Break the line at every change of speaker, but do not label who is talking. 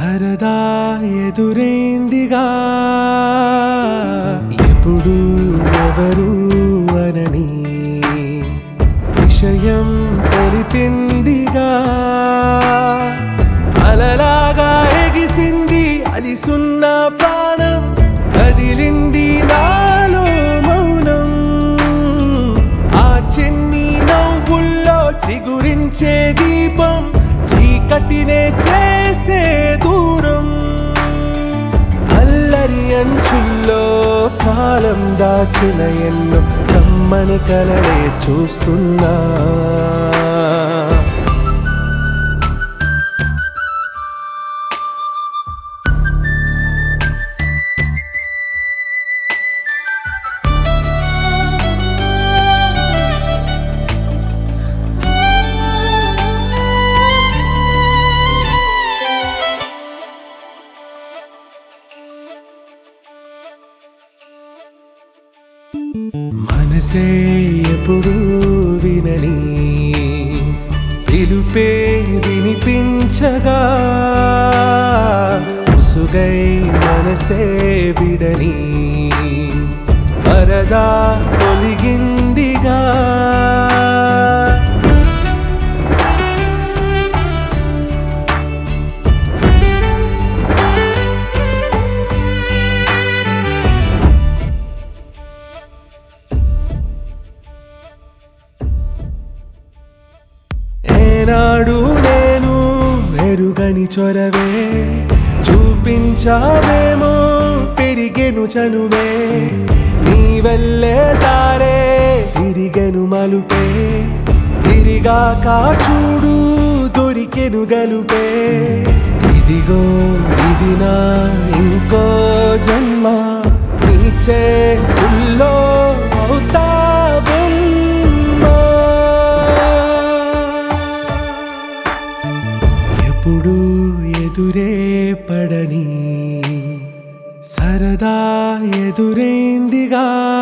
సరదా ఎదురైందిగా ఎప్పుడు ఎవరు అనని విషయం తెలిపిందిగా అలలాగా ఎగిసింది అలిసున్న ప్రాణం కదిలింది నాలో మౌనం ఆ చిన్ని నవ్వుల్లో చిగురించే దీపం చీకటినే చేసే దూరం అల్లరి అంచుల్లో కాలం దాచిన ఎన్నో కమ్మని కలలే చూస్తున్నా మనసే ఎప్పుడు వినని పిలుపే వినిపించగా ముసుగై మనసే విడని పరదా తొలగిందిగా ఏనాడు నేను మెరుగని చొరవే చూపించావేమో పెరిగెను చనువే నీ వెళ్ళే దారే తిరిగెను మలుపే తిరిగాక చూడు దొరికెను గలుపే ఇదిగో ఇది నా ఇంకో జన్మ నీ చేతుల్లో అవుతా బొమ్మ. ఎప్పుడు ఎదురే పడని సరదా ఎదురైందిగా